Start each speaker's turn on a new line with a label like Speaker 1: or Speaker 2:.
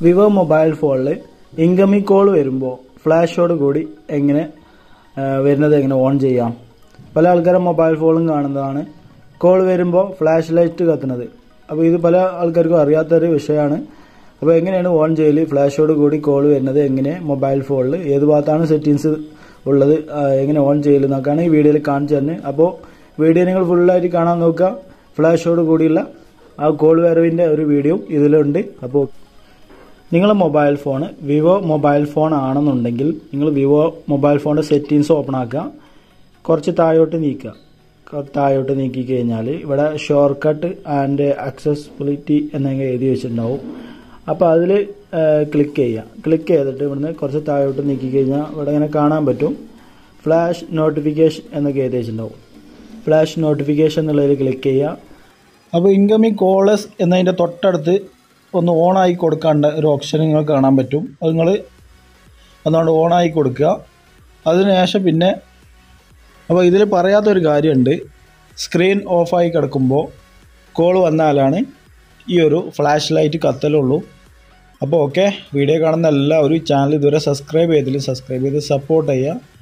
Speaker 1: Vivo mobile ഫോണിൽ incoming call വരുമ്പോൾ ഫ്ലാഷോട് കൂടി എങ്ങനെ ആ, വരുന്നത് എങ്ങനെ ഓൺ ചെയ്യാം പല ആൾക്കാരും മൊബൈൽ ഫോണും കാണുന്നതാണ് കോൾ വരുമ്പോൾ ഫ്ലാഷ് ലൈറ്റ് കത്തുന്നത് അപ്പോൾ ഇത് പല ആൾക്കാർക്കും അറിയാത്തൊരു വിഷയമാണ് അപ്പോൾ എങ്ങനെയാണ് ഓൺ ചെയ്യൽ ഫ്ലാഷോട് കൂടി കോൾ വരുന്നത് എങ്ങനെ മൊബൈൽ ഫോണിൽ ഏത് ഭാഗത്താണ് സെറ്റിങ്സ് ഉള്ളത് ആ, എങ്ങനെ ഓൺ ചെയ്യൽ എന്നൊക്കെയാണ് ഈ വീഡിയോയിൽ കാണിച്ചു തന്നെ അപ്പോൾ വീഡിയോ നിങ്ങൾ ഫുള്ളായിട്ട് കാണാൻ നോക്കുക ഫ്ലാഷോട് കൂടിയുള്ള ആ കോൾ വരവിൻ്റെ ഒരു വീഡിയോ ഇതിലുണ്ട് അപ്പോൾ നിങ്ങളെ mobile phone Vivo mobile phone ആണെന്നുണ്ടെങ്കിൽ നിങ്ങൾ വിവോ മൊബൈൽ ഫോണിൻ്റെ സെറ്റിങ്സ് ഓപ്പൺ ആക്കുക കുറച്ച് താഴോട്ട് നീക്കുക കൊ- താഴോട്ട് നീക്കി കഴിഞ്ഞാൽ ഇവിടെ ഷോർട്ട് കട്ട് ആൻഡ് അക്സസിബിലിറ്റി എന്നൊക്കെ എഴുതി വെച്ചിട്ടുണ്ടാവും അപ്പോൾ അതിൽ ക്ലിക്ക് ചെയ്യുക ക്ലിക്ക് ചെയ്തിട്ട് ഇവിടുന്ന് കുറച്ച് താഴോട്ട് നീക്കി കഴിഞ്ഞാൽ ഇവിടെ ഇങ്ങനെ കാണാൻ പറ്റും ഫ്ലാഷ് നോട്ടിഫിക്കേഷൻ എന്നൊക്കെ എഴുതി വെച്ചിട്ടുണ്ടാവും ഫ്ലാഷ് നോട്ടിഫിക്കേഷൻ എന്നുള്ളതിൽ ക്ലിക്ക് ചെയ്യുക അപ്പോൾ ഇൻകമിങ് കോളേഴ്സ് എന്നതിൻ്റെ തൊട്ടടുത്ത് ഒന്ന് ഓണായി കൊടുക്കാണ്ട് ഒരു ഓപ്ഷൻ നിങ്ങൾക്ക് കാണാൻ പറ്റും അത് നിങ്ങൾ അതുകൊണ്ട് ഓണായി കൊടുക്കുക അതിനുശേഷം പിന്നെ അപ്പോൾ ഇതിൽ പറയാത്തൊരു കാര്യമുണ്ട് സ്ക്രീൻ ഓഫായി കിടക്കുമ്പോൾ കോൾ വന്നാലാണ് ഈ ഒരു ഫ്ലാഷ് ലൈറ്റ് കത്തലുള്ളൂ അപ്പോൾ ഓക്കെ വീഡിയോ കാണുന്ന എല്ലാവരും ചാനൽ ഇതുവരെ സബ്സ്ക്രൈബ് ചെയ്തില്ല സബ്സ്ക്രൈബ് ചെയ്ത് സപ്പോർട്ട് ചെയ്യുക